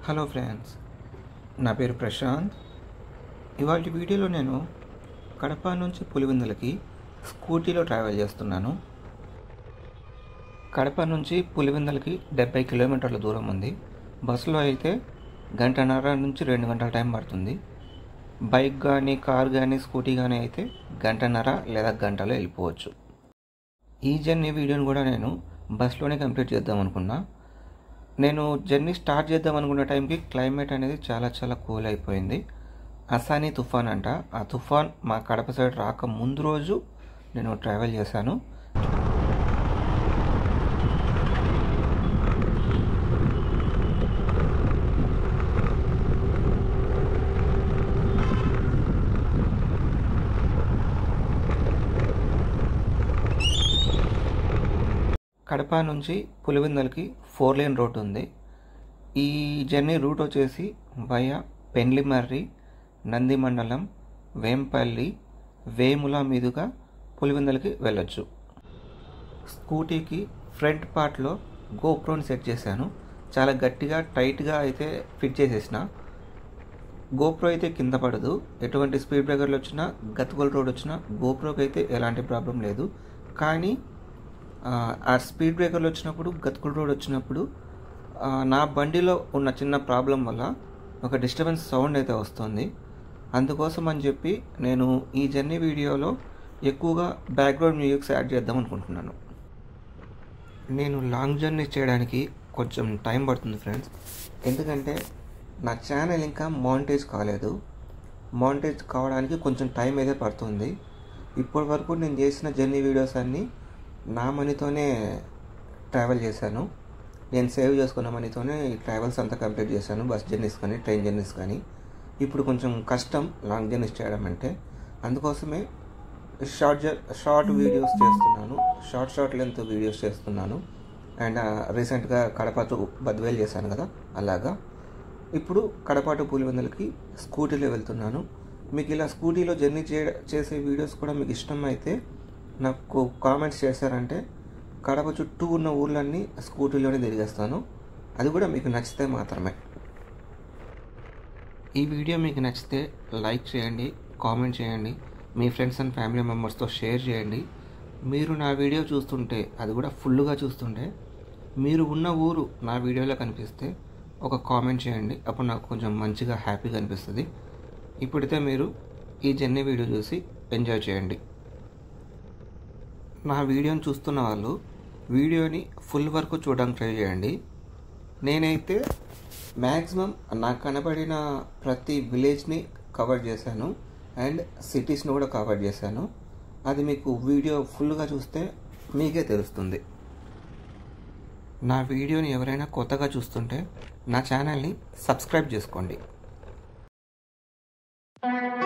hello friends నా పేరు ప్రశాంత్ ఇవాళ వీడియోలో నేను కడప నుంచి పులివెందులకి స్కూటీలో ట్రావెల్ చేస్తున్నాను కడప నుంచి పులివెందులకి డెబ్బై కిలోమీటర్ల దూరం ఉంది బస్సులో అయితే గంటన్నర నుంచి రెండు గంటల టైం పడుతుంది బైక్ కానీ కార్ కానీ స్కూటీ కానీ అయితే గంటన్నర లేదా గంటలో వెళ్ళిపోవచ్చు ఈ జర్నీ వీడియోని కూడా నేను బస్లోనే కంప్లీట్ చేద్దాం అనుకున్నా నేను జర్నీ స్టార్ట్ చేద్దాం అనుకున్న టైంకి క్లైమేట్ అనేది చాలా చాలా కూల్ అయిపోయింది అసానీ తుఫాన్ అంట ఆ తుఫాన్ మా కడప సైడ్ రాక ముందు రోజు నేను ట్రావెల్ చేశాను కడప నుంచి పులివెందులకి ఫోర్ లేన్ రోడ్ ఉంది ఈ జర్నీ రూట్ వచ్చేసి వయా పెండ్లిమర్రి నంది మండలం వేంపల్లి వేముల మీదుగా పులివెందులకి వెళ్ళొచ్చు స్కూటీకి ఫ్రంట్ పార్ట్లో గోప్రోని సెట్ చేశాను చాలా గట్టిగా టైట్గా అయితే ఫిట్ చేసేసిన గోప్రో అయితే కింద పడదు ఎటువంటి స్పీడ్ బ్రేకర్లు వచ్చినా గతుకుల రోడ్ వచ్చినా గోప్రోకి అయితే ఎలాంటి ప్రాబ్లం లేదు కానీ ఆ స్పీడ్ బ్రేకర్లు వచ్చినప్పుడు గతుకుల రోడ్ వచ్చినప్పుడు నా బండిలో ఉన్న చిన్న ప్రాబ్లం వల్ల ఒక డిస్టర్బెన్స్ సౌండ్ అయితే వస్తుంది అందుకోసం అని చెప్పి నేను ఈ జర్నీ వీడియోలో ఎక్కువగా బ్యాక్గ్రౌండ్ మ్యూజిక్స్ యాడ్ చేద్దాం అనుకుంటున్నాను నేను లాంగ్ జర్నీ చేయడానికి కొంచెం టైం పడుతుంది ఫ్రెండ్స్ ఎందుకంటే నా ఛానల్ ఇంకా మానిటైజ్ కాలేదు మానిటైజ్ కావడానికి కొంచెం టైం అయితే పడుతుంది ఇప్పటి వరకు నేను చేసిన జర్నీ వీడియోస్ అన్నీ నా మనీతోనే ట్రావెల్ చేశాను నేను సేవ్ చేసుకున్న మనీతోనే ఈ ట్రావెల్స్ అంతా కంప్లీట్ చేశాను బస్ జర్నీస్ కానీ ట్రైన్ జర్నీస్ కానీ ఇప్పుడు కొంచెం కష్టం లాంగ్ జర్నీస్ చేయడం అంటే అందుకోసమే షార్ట్ షార్ట్ వీడియోస్ చేస్తున్నాను షార్ట్ షార్ట్ లెంత్ వీడియోస్ చేస్తున్నాను అండ్ రీసెంట్గా కడప టు బద్వేల్ చేశాను కదా అలాగా ఇప్పుడు కడప టు పులివెందులకి స్కూటీలో వెళ్తున్నాను మీకు ఇలా స్కూటీలో జర్నీ చే చేసే వీడియోస్ కూడా మీకు ఇష్టం అయితే నాకు కామెంట్స్ చేశారంటే కడప చుట్టూ ఉన్న ఊర్లన్నీ స్కూటీలోనే తిరిగేస్తాను అది కూడా మీకు నచ్చితే మాత్రమే ఈ వీడియో మీకు నచ్చితే లైక్ చేయండి కామెంట్ చేయండి మీ ఫ్రెండ్స్ అండ్ ఫ్యామిలీ మెంబర్స్తో షేర్ చేయండి మీరు నా వీడియో చూస్తుంటే అది కూడా ఫుల్గా చూస్తుంటే మీరు ఉన్న ఊరు నా వీడియోలో కనిపిస్తే ఒక కామెంట్ చేయండి అప్పుడు నాకు కొంచెం మంచిగా హ్యాపీగా అనిపిస్తుంది ఇప్పుడైతే మీరు ఈ జర్నీ వీడియో చూసి ఎంజాయ్ చేయండి నా వీడియోని చూస్తున్న వాళ్ళు వీడియోని ఫుల్ వరకు చూడడానికి ట్రై చేయండి నేనైతే మ్యాక్సిమం నాకు కనబడిన ప్రతి విలేజ్ని కవర్ చేశాను అండ్ సిటీస్ని కూడా కవర్ చేశాను అది మీకు వీడియో ఫుల్గా చూస్తే మీకే తెలుస్తుంది నా వీడియోని ఎవరైనా కొత్తగా చూస్తుంటే నా ఛానల్ని సబ్స్క్రైబ్ చేసుకోండి